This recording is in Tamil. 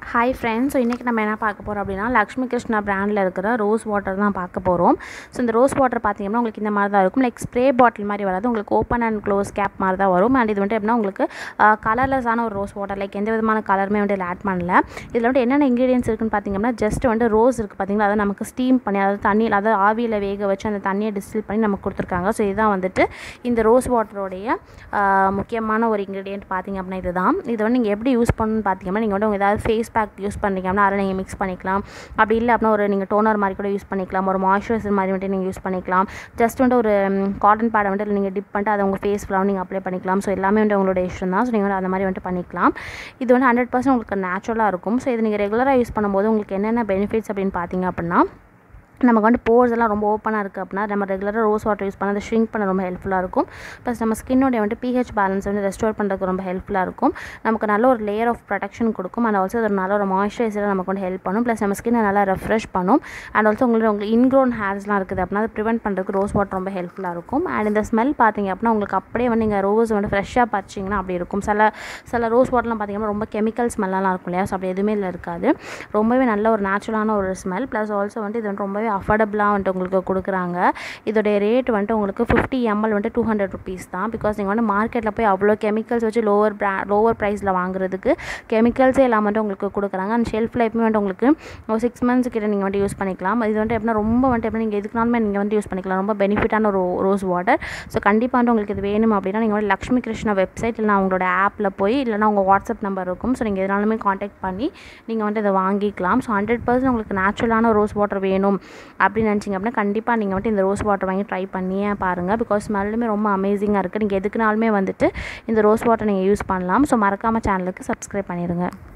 ஹாய் ஃப்ரெண்ட்ஸ் ஸோ இன்றைக்கி நம்ம என்ன பார்க்க போகிறோம் அப்படின்னா லக்ஷ்மி கிருஷ்ணா பிராண்டில் இருக்கிற ரோஸ் வாட்டர் தான் பார்க்க போகிறோம் ஸோ இந்த ரோஸ் வாட்டர் பார்த்தீங்கன்னா உங்களுக்கு இந்த மாதிரி தான் இருக்கும் லைக் ஸ்ப்ரே பாட்டில் மாதிரி வராது உங்களுக்கு ஓப்பன் அண்ட் க்ளோஸ் கேப் மாதிரி தான் வரும் அண்ட் இது வந்துட்டு எப்படின்னா உங்களுக்கு கலர்லெஸ்ஸான ஒரு ரோஸ் வாட்டர் லைக் எந்த விதமான கலருமே வந்து இதில் ஆட் பண்ணல இதில் வந்துட்டு என்னென்ன இன்க்ரீடியன்ஸ் இருக்குன்னு பார்த்தீங்கன்னா ஜஸ்ட் வந்து ரோஸ் இருக்குது பார்த்தீங்களா அதை நமக்கு ஸ்டீம் பண்ணி அதாவது தண்ணியில் அதாவது ஆவியில் வேக வச்சு அந்த தண்ணியை டிஸ்டில் பண்ணி நமக்கு கொடுத்துருக்காங்க ஸோ இதுதான் வந்துட்டு இந்த ரோஸ் வாட்டரோடைய முக்கியமான ஒரு இன்க்ரீடியன்ட் பார்த்தீங்க அப்படின்னா இதுதான் இது வந்து நீங்கள் எப்படி யூஸ் பண்ணணும்னு பார்த்தீங்கன்னா நீங்கள் வந்து உங்க ஏதாவது ஃபேஸ் பேக் யூஸ் பண்ணுறீங்க அப்படின்னா அதில் நீங்கள் மிக்ஸ் பண்ணிக்கலாம் அப்படி இல்லை அப்படின்னா ஒரு நீங்கள் டோனர் மாதிரி கூட யூஸ் பண்ணிக்கலாம் ஒரு மாய்ஸ்சரைசர் மாதிரி வந்துட்டு நீங்கள் யூஸ் பண்ணிக்கலாம் ஜஸ்ட் வந்துட்டு ஒரு காட்டன் பேடை வந்துட்டு நீங்கள் டிப் பண்ணிட்டு அதை உங்கள் ஃபேஸ் ஃபுல்லாக நீங்கள் அப்ளை பண்ணிக்கலாம் ஸோ எல்லாமே வந்து உங்களோட இஷ்டம் தான் ஸோ நீங்கள் வந்து அந்த மாதிரி வந்துட்டு பண்ணிக்கலாம் இது வந்து ஹண்ட்ரட் பர்சன்ட் உங்களுக்கு நேச்சுரலாக இருக்கும் ஸோ இது நீங்கள் ரெகுலராக யூஸ் பண்ணும்போது உங்களுக்கு என்னென்ன பெனிஃபிட்ஸ் அப்படின்னு பார்த்தீங்க அப்படின்னா நமக்கு வந்து போர்ஸ் எல்லாம் ரொம்ப ஓப்பனாக இருக்குது அப்படின்னா நம்ம ரெகுலராக ரோஸ் வாட்டர் யூஸ் பண்ண அதை ஷ்ரிங்க் பண்ண ரொம்ப ஹெல்ப்ஃபுல்லாக இருக்கும் ப்ளஸ் நம்ம ஸ்கின்னோடைய வந்து பிஹெச் பேலன்ஸ் வந்து ரெஸ்டோர் பண்ணுறதுக்கு ரொம்ப ஹெல்ப்ஃபுல்லாக இருக்கும் நமக்கு நல்ல ஒரு லேயர் ஆஃப் ப்ரொடெக்ஷன் கொடுக்கும் அண்ட் ஆல்சோ ஒரு நல்ல ஒரு மாய்ஸ்சரைசராக நமக்கு வந்து ஹெல்ப் பண்ணும் ப்ளஸ் நம்ம ஸ்கின்னை நல்லா ரெஃப்ரெஷ் பண்ணும் அண்ட் ஆல்சோ உங்களுக்கு உங்களுக்கு இன்க்ரோன் ஹேர்ஸ்லாம் இருக்குது அப்படின்னா அதை ப்ரிவெண்ட் பண்ணுறதுக்கு ரோஸ் வாட்டர் ரொம்ப ஹெல்ப்ஃபுல்லாக இருக்கும் அண்ட் இந்த ஸ்மெல் பார்த்தீங்க அப்படின்னா உங்களுக்கு அப்படியே வந்து நீங்கள் ரோஸ் வந்து ஃப்ரெஷ்ஷாக பறிச்சிங்கன்னா அப்படி இருக்கும் சில சில ரோஸ் வாட்டர்லாம் பார்த்தீங்கன்னா ரொம்ப கெமிக்கல் ஸ்மெல்லாம் இருக்கும் இல்லையா ஸோ அப்படி எதுவுமே இல்லை இருக்காது ரொம்பவே நல்ல ஒரு நேச்சுரலான ஒரு ஸ்மெல் ப்ளஸ் ஆல்சோ வந்து இது வந்து ரொம்பவே அஃபோர்டபுளாக வந்துட்டு உங்களுக்கு கொடுக்குறாங்க இதோடைய ரேட் வந்துட்டு உங்களுக்கு ஃபிஃப்டி எம்எல் வந்துட்டு டூ ஹண்ட்ரட் ருபீஸ் தான் பிகாஸ் நீங்கள் வந்து மார்க்கெட்டில் போய் அவ்வளோ கெமிக்கல்ஸ் வச்சு லோவர் ப்ரா லோவர் ப்ரைஸில் வாங்குறதுக்கு கெமிக்கல்ஸே இல்லாமல் வந்துட்டு உங்களுக்கு கொடுக்குறாங்க அண்ட் ஷெல்ஃப் லைஃப்மே வந்துட்டு உங்களுக்கு ஒரு சிக்ஸ் மந்த்ஸ் கிட்ட நீங்கள் வந்துட்டு யூஸ் பண்ணிக்கலாம் இது வந்துட்டு எப்படின்னா ரொம்ப வந்துட்டு எப்படி நீங்கள் எதுக்குனாலுமே நீங்கள் வந்து யூஸ் பண்ணிக்கலாம் ரொம்ப பெனிஃபிட்டான ஒரு ரோஸ் வாட்டர் ஸோ கண்டிப்பாக வந்து உங்களுக்கு இது வேணும் அப்படின்னா நீங்கள் வந்து லக்ஷ்மி கிருஷ்ணா வெப்சைட் இல்லைனா அவங்களோட ஆப்பில் போய் இல்லைனா உங்கள் வாட்ஸ்அப் நம்பர் இருக்கும் ஸோ நீங்கள் எதனாலுமே காண்டாக்ட் பண்ணி நீங்கள் வந்துட்டு இதை வாங்கிக்கலாம் ஸோ ஹண்ட்ரட் பர்சன்ட் உங்களுக்கு நேச்சுரலான ரோஸ் வாட்டர் வேணும் அப்படின்னு நினச்சிங்க அப்படின்னா கண்டிப்பாக நீங்கள் வந்துட்டு இந்த ரோஸ் வாட்டர் வாங்கி ட்ரை பண்ணியே பாருங்கள் பிகாஸ் ஸ்மெல்லுமே ரொம்ப அமேசிங்காக இருக்குது நீங்கள் எதுக்குனாலுமே வந்துட்டு இந்த ரோஸ் வாட்டர் நீங்கள் யூஸ் பண்ணலாம் ஸோ மறக்காமல் சேனலுக்கு சப்ஸ்கிரைப் பண்ணிடுங்க